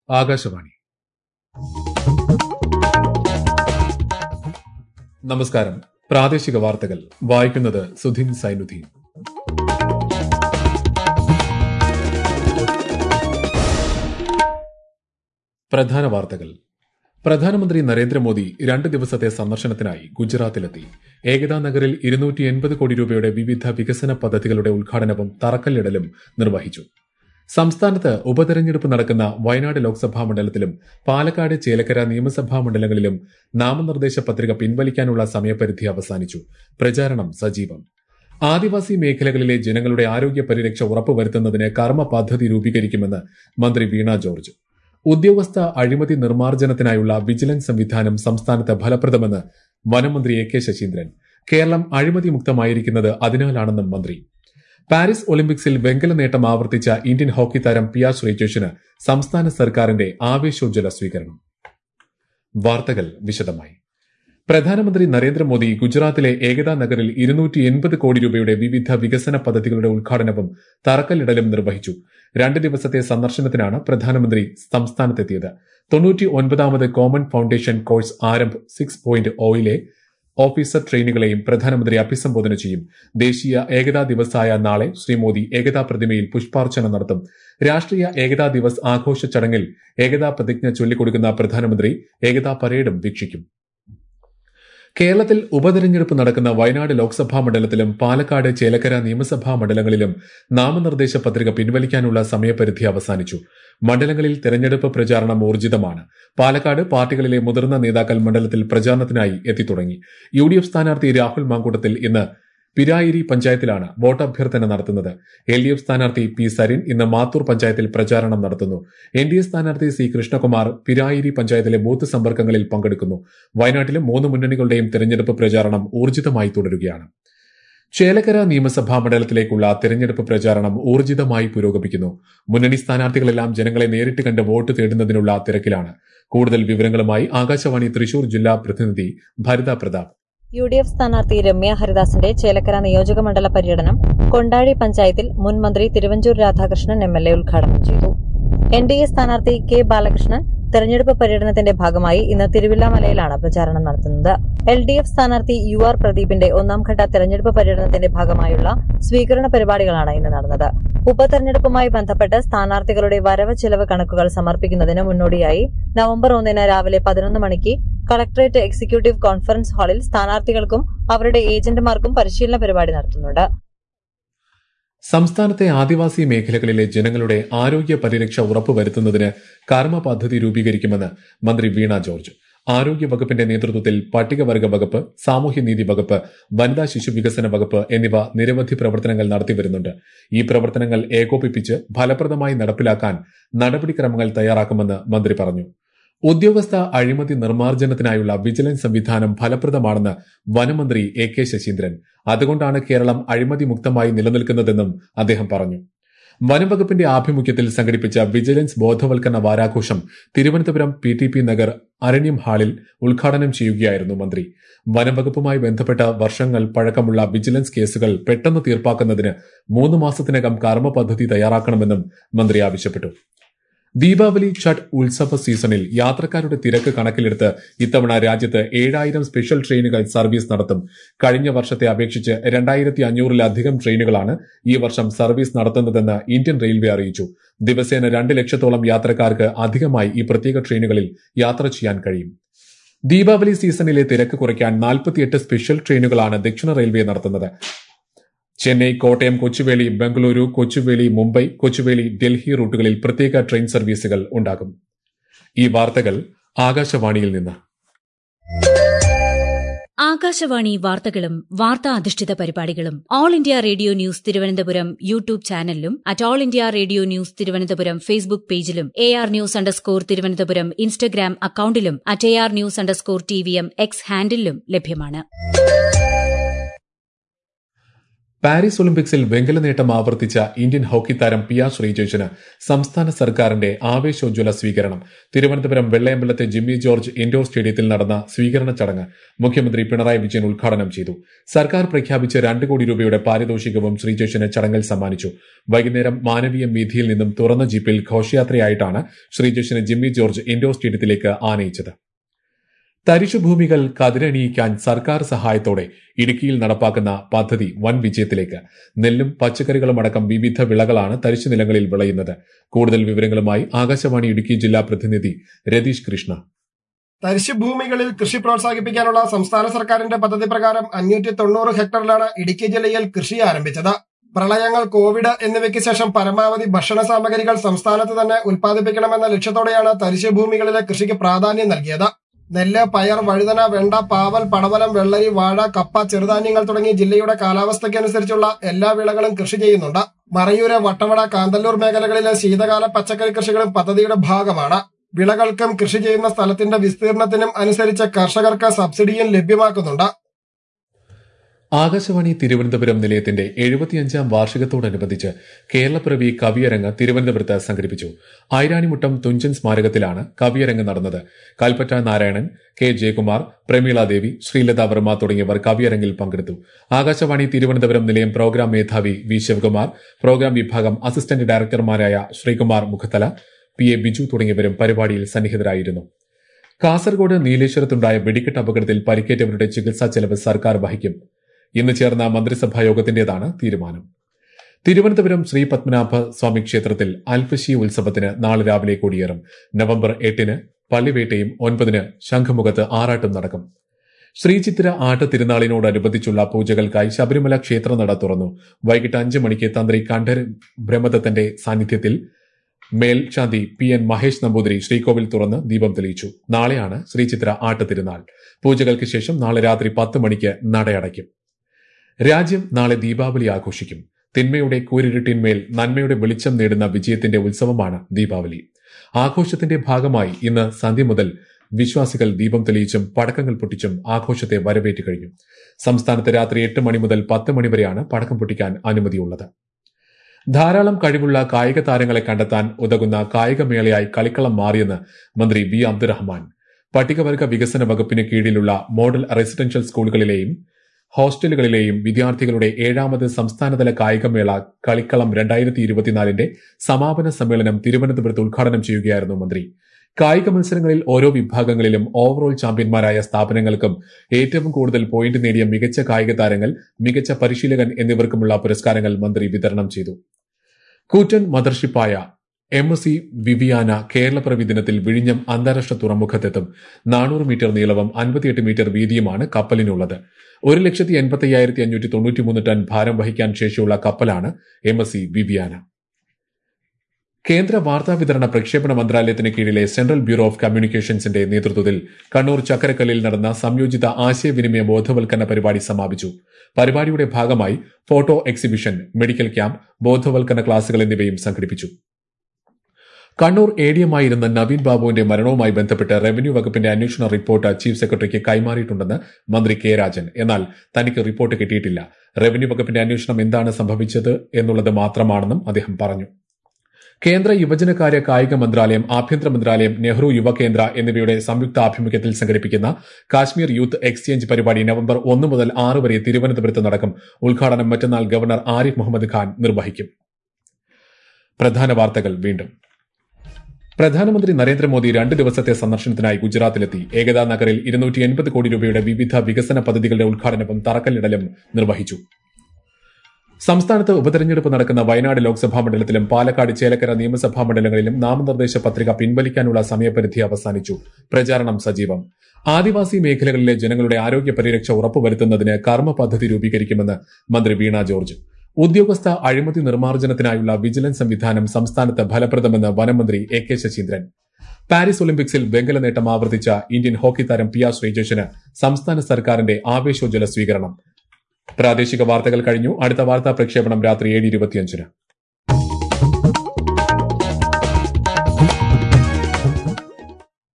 ആകാശവാണി നമസ്കാരം പ്രാദേശിക വാർത്തകൾ വായിക്കുന്നത് സുധീൻ സൈനുദ്ദീൻ പ്രധാന വാർത്തകൾ പ്രധാനമന്ത്രി നരേന്ദ്രമോദി രണ്ട് ദിവസത്തെ സന്ദർശനത്തിനായി ഗുജറാത്തിലെത്തി ഏകതാ നഗറിൽ ഇരുന്നൂറ്റി എൺപത് കോടി രൂപയുടെ വിവിധ വികസന പദ്ധതികളുടെ ഉദ്ഘാടനവും തറക്കല്ലിടലും നിർവഹിച്ചു സംസ്ഥാനത്ത് ഉപതെരഞ്ഞെടുപ്പ് നടക്കുന്ന വയനാട് ലോക്സഭാ മണ്ഡലത്തിലും പാലക്കാട് ചേലക്കര നിയമസഭാ മണ്ഡലങ്ങളിലും നാമനിർദ്ദേശ പത്രിക പിൻവലിക്കാനുള്ള സമയപരിധി അവസാനിച്ചു പ്രചാരണം സജീവം ആദിവാസി മേഖലകളിലെ ജനങ്ങളുടെ ആരോഗ്യ പരിരക്ഷ ഉറപ്പുവരുത്തുന്നതിന് കർമ്മ പദ്ധതി രൂപീകരിക്കുമെന്ന് മന്ത്രി വീണ ജോർജ് ഉദ്യോഗസ്ഥ അഴിമതി നിർമ്മാർജ്ജനത്തിനായുള്ള വിജിലൻസ് സംവിധാനം സംസ്ഥാനത്ത് ഫലപ്രദമെന്ന് വനമന്ത്രി എ കെ ശശീന്ദ്രൻ കേരളം അഴിമതി മുക്തമായിരിക്കുന്നത് അതിനാലാണെന്നും മന്ത്രി പാരീസ് ഒളിമ്പിക്സിൽ വെങ്കല നേട്ടം ആവർത്തിച്ച ഇന്ത്യൻ ഹോക്കി താരം പിയ ശ്രീജേഷിന് സംസ്ഥാന സർക്കാരിന്റെ ആവേശോജ്വല സ്വീകരണം വാർത്തകൾ വിശദമായി പ്രധാനമന്ത്രി നരേന്ദ്രമോദി ഗുജറാത്തിലെ ഏകതാ നഗറിൽ ഇരുന്നൂറ്റി എൺപത് കോടി രൂപയുടെ വിവിധ വികസന പദ്ധതികളുടെ ഉദ്ഘാടനവും തറക്കല്ലിടലും നിർവഹിച്ചു രണ്ട് ദിവസത്തെ സന്ദർശനത്തിനാണ് പ്രധാനമന്ത്രി സംസ്ഥാനത്തെത്തിയത് തൊണ്ണൂറ്റി ഒൻപതാമത് common foundation course Aarambh six point ഒയിലെ ഓഫീസർ ട്രെയിനുകളെയും പ്രധാനമന്ത്രി അഭിസംബോധന ചെയ്യും ദേശീയ ഏകതാ ദിവസായ നാളെ ശ്രീ മോദി ഏകതാ പ്രതിമയിൽ പുഷ്പാർച്ചന നടത്തും രാഷ്ട്രീയ ഏകതാ ദിവസ് ആഘോഷ ചടങ്ങിൽ ഏകതാ പ്രതിജ്ഞ ചൊല്ലിക്കൊടുക്കുന്ന പ്രധാനമന്ത്രി ഏകതാ പരേഡും വീക്ഷിക്കും കേരളത്തിൽ ഉപതെരഞ്ഞെടുപ്പ് നടക്കുന്ന വയനാട് ലോക്സഭാ മണ്ഡലത്തിലും പാലക്കാട് ചേലക്കര നിയമസഭാ മണ്ഡലങ്ങളിലും നാമനിർദ്ദേശ പത്രിക പിൻവലിക്കാനുള്ള സമയപരിധി അവസാനിച്ചു മണ്ഡലങ്ങളിൽ തെരഞ്ഞെടുപ്പ് പ്രചാരണം ഊർജിതമാണ് പാലക്കാട് പാർട്ടികളിലെ മുതിർന്ന നേതാക്കൾ മണ്ഡലത്തിൽ പ്രചാരണത്തിനായി എത്തിത്തുടങ്ങി യു ഡി എഫ് സ്ഥാനാർത്ഥി രാഹുൽ മാങ്കൂട്ടത്തിൽ ഇന്ന് പിരായിരി പഞ്ചായത്തിലാണ് വോട്ടഭ്യർത്ഥന നടത്തുന്നത് എൽ ഡി എഫ് സ്ഥാനാർത്ഥി പി സരിൻ ഇന്ന് മാത്തൂർ പഞ്ചായത്തിൽ പ്രചാരണം നടത്തുന്നു എൻ ഡി എ സ്ഥാനാർത്ഥി സി കൃഷ്ണകുമാർ പിരായിരി പഞ്ചായത്തിലെ ബൂത്ത് സമ്പർക്കങ്ങളിൽ പങ്കെടുക്കുന്നു വയനാട്ടിലും മൂന്ന് മുന്നണികളുടെയും തെരഞ്ഞെടുപ്പ് പ്രചാരണം ഊർജിതമായി തുടരുകയാണ് ചേലക്കര നിയമസഭാ മണ്ഡലത്തിലേക്കുള്ള തെരഞ്ഞെടുപ്പ് പ്രചാരണം ഊർജിതമായി പുരോഗമിക്കുന്നു മുന്നണി സ്ഥാനാർത്ഥികളെല്ലാം ജനങ്ങളെ നേരിട്ട് കണ്ട് വോട്ട് തേടുന്നതിനുള്ള തിരക്കിലാണ് കൂടുതൽ വിവരങ്ങളുമായി ആകാശവാണി തൃശൂർ ജില്ലാ പ്രതിനിധി Bharitha Prathap U D F സ്ഥാനാർത്ഥി രമ്യ ഹരിദാസിന്റെ ചേലക്കര നിയോജക മണ്ഡല പര്യടനം കൊണ്ടാഴി പഞ്ചായത്തിൽ മുൻ മന്ത്രി Thiruvanchoor Radhakrishnan M L A ഉദ്ഘാടനം ചെയ്തു എൻ ഡി എ സ്ഥാനാർത്ഥി കെ ബാലകൃഷ്ണൻ തെരഞ്ഞെടുപ്പ് പര്യടനത്തിന്റെ ഭാഗമായി ഇന്ന് തിരുവില്ലാമലയിലാണ് പ്രചാരണം നടത്തുന്നത് എൽ ഡി എഫ് സ്ഥാനാർത്ഥി യു ആർ പ്രദീപിന്റെ ഒന്നാംഘട്ട തെരഞ്ഞെടുപ്പ് പര്യടനത്തിന്റെ ഭാഗമായുള്ള സ്വീകരണ പരിപാടികളാണ് ഇന്ന് നടന്നത് ഉപതെരഞ്ഞെടുപ്പുമായി ബന്ധപ്പെട്ട് സ്ഥാനാർത്ഥികളുടെ വരവ് ചെലവ് കണക്കുകൾ സമർപ്പിക്കുന്നതിന് മുന്നോടിയായി നവംബർ ഒന്നിന് രാവിലെ പതിനൊന്ന് മണിക്ക് കളക്ടറേറ്റ് എക്സിക്യൂട്ടീവ് കോൺഫറൻസ് ഹാളിൽ സ്ഥാനാർത്ഥികൾക്കും അവരുടെ ഏജന്റുമാർക്കും പരിശീലന പരിപാടി നടത്തുന്നുണ്ട് സംസ്ഥാനത്തെ ആദിവാസി മേഖലകളിലെ ജനങ്ങളുടെ ആരോഗ്യ പരിരക്ഷ ഉറപ്പുവരുത്തുന്നതിന് കർമ്മ പദ്ധതി രൂപീകരിക്കുമെന്ന് മന്ത്രി വീണ ജോർജ് ആരോഗ്യ വകുപ്പിന്റെ നേതൃത്വത്തിൽ പട്ടികവർഗ വകുപ്പ് സാമൂഹ്യനീതി വകുപ്പ് വനിതാ ശിശു വികസന വകുപ്പ് എന്നിവ നിരവധി പ്രവർത്തനങ്ങൾ നടത്തിവരുന്നുണ്ട് ഈ പ്രവർത്തനങ്ങൾ ഏകോപിപ്പിച്ച് ഫലപ്രദമായി നടപ്പിലാക്കാൻ നടപടിക്രമങ്ങൾ തയ്യാറാക്കുമെന്ന് മന്ത്രി പറഞ്ഞു ഉദ്യോഗസ്ഥ അഴിമതി നിർമ്മാർജ്ജനത്തിനായുള്ള വിജിലൻസ് സംവിധാനം ഫലപ്രദമാണെന്ന് വനമന്ത്രി എ കെ ശശീന്ദ്രൻ അതുകൊണ്ടാണ് കേരളം അഴിമതി മുക്തമായി നിലനിൽക്കുന്നതെന്നും അദ്ദേഹം പറഞ്ഞു വനംവകുപ്പിന്റെ ആഭിമുഖ്യത്തിൽ സംഘടിപ്പിച്ച വിജിലൻസ് ബോധവൽക്കരണ വാരാഘോഷം Thiruvananthapuram P T P Nagar Aranyam ഹാളിൽ ഉദ്ഘാടനം ചെയ്യുകയായിരുന്നു മന്ത്രി വനംവകുപ്പുമായി ബന്ധപ്പെട്ട വർഷങ്ങൾ പഴക്കമുള്ള വിജിലൻസ് കേസുകൾ പെട്ടെന്ന് തീർപ്പാക്കുന്നതിന് മൂന്ന് മാസത്തിനകം കർമ്മ പദ്ധതി തയ്യാറാക്കണമെന്നും മന്ത്രി ആവശ്യപ്പെട്ടു ദീപാവലി ഛട്ട് ഉത്സവ സീസണിൽ യാത്രക്കാരുടെ തിരക്ക് കണക്കിലെടുത്ത് ഇത്തവണ രാജ്യത്ത് ഏഴായിരം സ്പെഷ്യൽ ട്രെയിനുകൾ സർവീസ് നടത്തും കഴിഞ്ഞ വർഷത്തെ അപേക്ഷിച്ച് രണ്ടായിരത്തി അഞ്ഞൂറിലധികം ട്രെയിനുകളാണ് ഈ വർഷം സർവീസ് നടത്തുന്നതെന്ന് ഇന്ത്യൻ റെയിൽവേ അറിയിച്ചു ദിവസേന രണ്ട് ലക്ഷത്തോളം യാത്രക്കാർക്ക് അധികമായി ഈ പ്രത്യേക ട്രെയിനുകളിൽ യാത്ര ചെയ്യാൻ കഴിയും ദീപാവലി സീസണിലെ തിരക്ക് കുറയ്ക്കാൻ നാൽപ്പത്തിയെട്ട് സ്പെഷ്യൽ ട്രെയിനുകളാണ് ദക്ഷിണ റെയിൽവേ നടത്തുന്നത് ചെന്നൈ കോട്ടയം കൊച്ചുവേളി ബംഗളൂരു കൊച്ചുവേളി മുംബൈ കൊച്ചുവേളി ഡൽഹി റൂട്ടുകളിൽ പ്രത്യേക ട്രെയിൻ സർവീസുകൾ ഉണ്ടാകും ഈ വാർത്തകൾ ആകാശവാണിയിൽ നിന്ന് ആകാശവാണി വാർത്തകളും വാർത്താ അധിഷ്ഠിത പരിപാടികളും All India Radio news Thiruvananthapuram YouTube ചാനലിലും at All India Radio news Thiruvananthapuram Facebook പേജിലും A R news underscore Thiruvananthapuram Instagram അക്കൌണ്ടിലും at A R news underscore T V M X ഹാൻഡിലും ലഭ്യമാണ് പാരീസ് ഒളിമ്പിക്സിൽ വെങ്കല നേട്ടം ആവർത്തിച്ച ഇന്ത്യൻ ഹോക്കി താരം പി ആർ ശ്രീജേഷിന് സംസ്ഥാന സർക്കാരിന്റെ ആവേശോജ്വല സ്വീകരണം തിരുവനന്തപുരം വെള്ളയമ്പലത്തെ ജിമ്മി ജോർജ് ഇൻഡോർ സ്റ്റേഡിയത്തിൽ നടന്ന സ്വീകരണ ചടങ്ങ് മുഖ്യമന്ത്രി പിണറായി വിജയൻ ഉദ്ഘാടനം ചെയ്തു സർക്കാർ പ്രഖ്യാപിച്ച രണ്ട് കോടി രൂപയുടെ പാരിതോഷികവും ശ്രീജേഷിന് ചടങ്ങിൽ സമ്മാനിച്ചു വൈകുന്നേരം മാനവീയം വീഥിയിൽ നിന്നും തുറന്ന ജീപ്പിൽ ഘോഷയാത്രയായിട്ടാണ് ശ്രീജേഷിന് ജിമ്മി ജോർജ് ഇൻഡോർ സ്റ്റേഡിയത്തിലേക്ക് ആനയിച്ചത് തരിശുഭൂമികൾ കതിരണിയിക്കാൻ സർക്കാർ സഹായത്തോടെ ഇടുക്കിയിൽ നടപ്പാക്കുന്ന പദ്ധതി വൻ വിജയത്തിലേക്ക് നെല്ലും പച്ചക്കറികളും അടക്കം വിവിധ വിളകളാണ് തരിശു നിലങ്ങളിൽ വിളയുന്നത് കൂടുതൽ വിവരങ്ങളുമായി ആകാശവാണി ഇടുക്കി ജില്ലാ പ്രതിനിധി രതീഷ് കൃഷ്ണ തരിശുഭൂമികളിൽ കൃഷി പ്രോത്സാഹിപ്പിക്കാനുള്ള സംസ്ഥാന സർക്കാരിന്റെ പദ്ധതി പ്രകാരം അഞ്ഞൂറ്റി തൊണ്ണൂറ് ഹെക്ടറിലാണ് ഇടുക്കി ജില്ലയിൽ കൃഷി ആരംഭിച്ചത് പ്രളയങ്ങൾ കോവിഡ് എന്നിവയ്ക്ക് ശേഷം പരമാവധി ഭക്ഷണ സാമഗ്രികൾ സംസ്ഥാനത്ത് തന്നെ ഉൽപ്പാദിപ്പിക്കണമെന്ന ലക്ഷ്യത്തോടെയാണ് തരിശുഭൂമികളിലെ കൃഷിക്ക് പ്രാധാന്യം നൽകിയത് നെല്ല് പയർ വഴുതന വെണ്ട പാവൽ പടവലം വെള്ളരി വാഴ കപ്പ ചെറുധാന്യങ്ങൾ തുടങ്ങി ജില്ലയുടെ കാലാവസ്ഥയ്ക്കനുസരിച്ചുള്ള എല്ലാ വിളകളും കൃഷി ചെയ്യുന്നുണ്ട് മറയൂര് വട്ടവട കാന്തല്ലൂർ മേഖലകളിലെ ശീതകാല പച്ചക്കറി കൃഷികളും പദ്ധതിയുടെ ഭാഗമാണ് വിളകൾക്കും കൃഷി ചെയ്യുന്ന സ്ഥലത്തിന്റെ വിസ്തീർണത്തിനും അനുസരിച്ച് കർഷകർക്ക് സബ്സിഡിയും ലഭ്യമാക്കുന്നുണ്ട് ആകാശവാണി തിരുവനന്തപുരം നിലയത്തിന്റെ എഴുപത്തിയഞ്ചാം വാർഷികത്തോടനുബന്ധിച്ച് കേരളപ്പിറവി കവിയരങ്ങ് തിരുവനന്തപുരത്ത് സംഘടിപ്പിച്ചു ഐരാണിമുട്ടം തുഞ്ചൻ സ്മാരകത്തിലാണ് കവിയരങ്ങ് നടന്നത് കൽപ്പറ്റ നാരായണൻ കെ ജയകുമാർ പ്രമീള ദേവി ശ്രീലത വർമ്മ തുടങ്ങിയവർ കവിയരങ്ങിൽ പങ്കെടുത്തു ആകാശവാണി തിരുവനന്തപുരം നിലയം പ്രോഗ്രാം മേധാവി വി ശിവകുമാർ പ്രോഗ്രാം വിഭാഗം അസിസ്റ്റന്റ് ഡയറക്ടർമാരായ ശ്രീകുമാർ മുഖത്തല പി എ ബിജു തുടങ്ങിയവരും പരിപാടിയിൽ സന്നിഹിതരായിരുന്നു കാസർഗോഡ് നീലേശ്വരത്തുണ്ടായ വെടിക്കെട്ട് അപകടത്തിൽ പരിക്കേറ്റവരുടെ ചികിത്സാ ചെലവ് സർക്കാർ വഹിക്കും ഇന്ന് ചേർന്ന മന്ത്രിസഭാ യോഗത്തിന്റേതാണ് തീരുമാനം തിരുവനന്തപുരം ശ്രീ പത്മനാഭ സ്വാമി ക്ഷേത്രത്തിൽ അൽഫശി ഉത്സവത്തിന് നാളെ രാവിലെ കൊടിയേറും നവംബർ എട്ടിന് പള്ളിവേട്ടയും ഒൻപതിന് ശംഖുമുഖത്ത് ആറാട്ടും നടക്കും ശ്രീചിത്തിര ആട്ട തിരുനാളിനോടനുബന്ധിച്ചുള്ള പൂജകൾക്കായി ശബരിമല ക്ഷേത്രനട തുറന്നു വൈകിട്ട് അഞ്ച് മണിക്ക് തന്ത്രി കണ്ഠര് ബ്രഹ്മദത്തന്റെ സാന്നിധ്യത്തിൽ മേൽശാന്തി പി എൻ മഹേഷ് നമ്പൂതിരി ശ്രീകോവിൽ തുറന്ന് ദീപം തെളിയിച്ചു നാളെയാണ് ശ്രീചിത്ര ആട്ട തിരുനാൾ പൂജകൾക്ക് ശേഷം നാളെ രാത്രി പത്ത് മണിക്ക് നടയടയ്ക്കും രാജ്യം നാളെ ദീപാവലി ആഘോഷിക്കും തിന്മയുടെ കൂരിരുട്ടിന്മേൽ നന്മയുടെ വെളിച്ചം നേടുന്ന വിജയത്തിന്റെ ഉത്സവമാണ് ദീപാവലി ആഘോഷത്തിന്റെ ഭാഗമായി ഇന്ന് സന്ധ്യ മുതൽ വിശ്വാസികൾ ദീപം തെളിയിച്ചും പടക്കങ്ങൾ പൊട്ടിച്ചും ആഘോഷത്തെ വരവേറ്റ് കഴിഞ്ഞു സംസ്ഥാനത്ത് രാത്രി എട്ട് മണി മുതൽ പത്ത് മണി വരെയാണ് പടക്കം പൊട്ടിക്കാൻ അനുമതിയുള്ളത് ധാരാളം കഴിവുള്ള കായിക താരങ്ങളെ കണ്ടെത്താൻ ഉതകുന്ന കായികമേളയായി കളിക്കളം മാറിയെന്ന് മന്ത്രി വി അബ്ദുറഹ്മാൻ പട്ടികവർഗ വികസന വകുപ്പിന് കീഴിലുള്ള മോഡൽ റെസിഡൻഷ്യൽ സ്കൂളുകളിലെയും ഹോസ്റ്റലുകളിലെയും വിദ്യാർത്ഥികളുടെ ഏഴാമത് സംസ്ഥാനതല കായികമേള കളിക്കളം രണ്ടായിരത്തി ഇരുപത്തിനാലിന്റെ സമാപന സമ്മേളനം തിരുവനന്തപുരത്ത് ഉദ്ഘാടനം ചെയ്യുകയായിരുന്നു മന്ത്രി കായിക മത്സരങ്ങളിൽ ഓരോ വിഭാഗങ്ങളിലും ഓവറോൾ ചാമ്പ്യന്മാരായ സ്ഥാപനങ്ങൾക്കും ഏറ്റവും കൂടുതൽ പോയിന്റ് നേടിയ മികച്ച കായിക താരങ്ങൾ മികച്ച പരിശീലകൻ എന്നിവർക്കുമുള്ള പുരസ്കാരങ്ങൾ മന്ത്രി വിതരണം ചെയ്തു കൂറ്റൻ മദർഷിപ്പായ M S C Viviana Keralappiravi ദിനത്തിൽ വിഴിഞ്ഞം അന്താരാഷ്ട്ര തുറമുഖത്തെത്തും നാനൂറ് മീറ്റർ നീളവും അൻപത്തിയെട്ട് മീറ്റർ വീതിയുമാണ് കപ്പലിനുള്ളത് ഒരു ലക്ഷത്തി എൺപത്തി അയ്യായിരത്തി അഞ്ഞൂറ്റി തൊണ്ണൂറ്റിമൂന്ന് ടൺ ഭാരം വഹിക്കാൻ ശേഷിയുള്ള കപ്പലാണ് എം എസ് സി വിവിയാന കേന്ദ്ര വാർത്താവിതരണ പ്രക്ഷേപണ മന്ത്രാലയത്തിന് കീഴിലെ സെൻട്രൽ ബ്യൂറോ ഓഫ് കമ്മ്യൂണിക്കേഷൻസിന്റെ നേതൃത്വത്തിൽ കണ്ണൂർ ചക്കരക്കല്ലിൽ നടന്ന സംയോജിത ആശയവിനിമയ ബോധവൽക്കരണ പരിപാടി സമാപിച്ചു പരിപാടിയുടെ ഭാഗമായി ഫോട്ടോ എക്സിബിഷൻ മെഡിക്കൽ ക്യാമ്പ് ബോധവൽക്കരണ ക്ലാസുകൾ എന്നിവയും സംഘടിപ്പിച്ചു കണ്ണൂർ എ ഡി എമായിരുന്ന നവീൻ ബാബുവിന്റെ മരണവുമായി ബന്ധപ്പെട്ട് റവന്യൂ വകുപ്പിന്റെ അന്വേഷണ റിപ്പോർട്ട് ചീഫ് സെക്രട്ടറിക്ക് കൈമാറിയിട്ടുണ്ടെന്ന് മന്ത്രി കെ രാജൻ എന്നാൽ തനിക്ക് റിപ്പോർട്ട് കിട്ടിയിട്ടില്ല റവന്യൂ വകുപ്പിന്റെ അന്വേഷണം എന്താണ് സംഭവിച്ചത് എന്നുള്ളത് മാത്രമാണെന്നും അദ്ദേഹം പറഞ്ഞു കേന്ദ്ര യുവജനകാര്യ കായിക മന്ത്രാലയം ആഭ്യന്തര മന്ത്രാലയം നെഹ്റു യുവകേന്ദ്ര എന്നിവയുടെ സംയുക്ത ആഭിമുഖ്യത്തിൽ സംഘടിപ്പിക്കുന്ന കാശ്മീർ യൂത്ത് എക്സ്ചേഞ്ച് പരിപാടി നവംബർ ഒന്ന് മുതൽ ആറ് വരെ തിരുവനന്തപുരത്ത് നടക്കും ഉദ്ഘാടനം മറ്റന്നാൾ ഗവർണർ ആരിഫ് മുഹമ്മദ് ഖാൻ നിർവഹിക്കും പ്രധാന വാർത്തകൾ വീണ്ടും പ്രധാനമന്ത്രി നരേന്ദ്രമോദി രണ്ട് ദിവസത്തെ സന്ദർശനത്തിനായി ഗുജറാത്തിലെത്തി ഏകതാ നഗറിൽ ഇരുന്നൂറ്റി എൺപത് കോടി രൂപയുടെ വിവിധ വികസന പദ്ധതികളുടെ ഉദ്ഘാടനവും തറക്കല്ലിടലും നിർവഹിച്ചു സംസ്ഥാനത്ത് ഉപതെരഞ്ഞെടുപ്പ് നടക്കുന്ന വയനാട് ലോക്സഭാ മണ്ഡലത്തിലും പാലക്കാട് ചേലക്കര നിയമസഭാ മണ്ഡലങ്ങളിലും നാമനിർദ്ദേശ പത്രിക പിൻവലിക്കാനുള്ള സമയപരിധി അവസാനിച്ചു പ്രചാരണം സജീവം ആദിവാസി മേഖലകളിലെ ജനങ്ങളുടെ ആരോഗ്യ പരിരക്ഷ ഉറപ്പുവരുത്തുന്നതിന് കർമ്മ പദ്ധതി രൂപീകരിക്കുമെന്ന് മന്ത്രി വീണ ജോർജ് ഉദ്യോഗസ്ഥ അഴിമതി നിർമ്മാർജ്ജനത്തിനായുള്ള വിജിലൻസ് സംവിധാനം സംസ്ഥാനത്ത് ഫലപ്രദമെന്ന് വനമന്ത്രി എ കെ ശശീന്ദ്രൻ പാരീസ് ഒളിമ്പിക്സിൽ വെങ്കല നേട്ടം ആവർത്തിച്ച ഇന്ത്യൻ ഹോക്കി താരം പി ആർ ശ്രീജേഷിന് സംസ്ഥാന സർക്കാരിന്റെ ആവേശോജ്വല സ്വീകരണം പ്രാദേശിക വാർത്തകൾ കഴിഞ്ഞു അടുത്ത വാർത്താ പ്രക്ഷേപണം രാത്രി ഏഴ് ഇരുപത്തിയഞ്ചിന്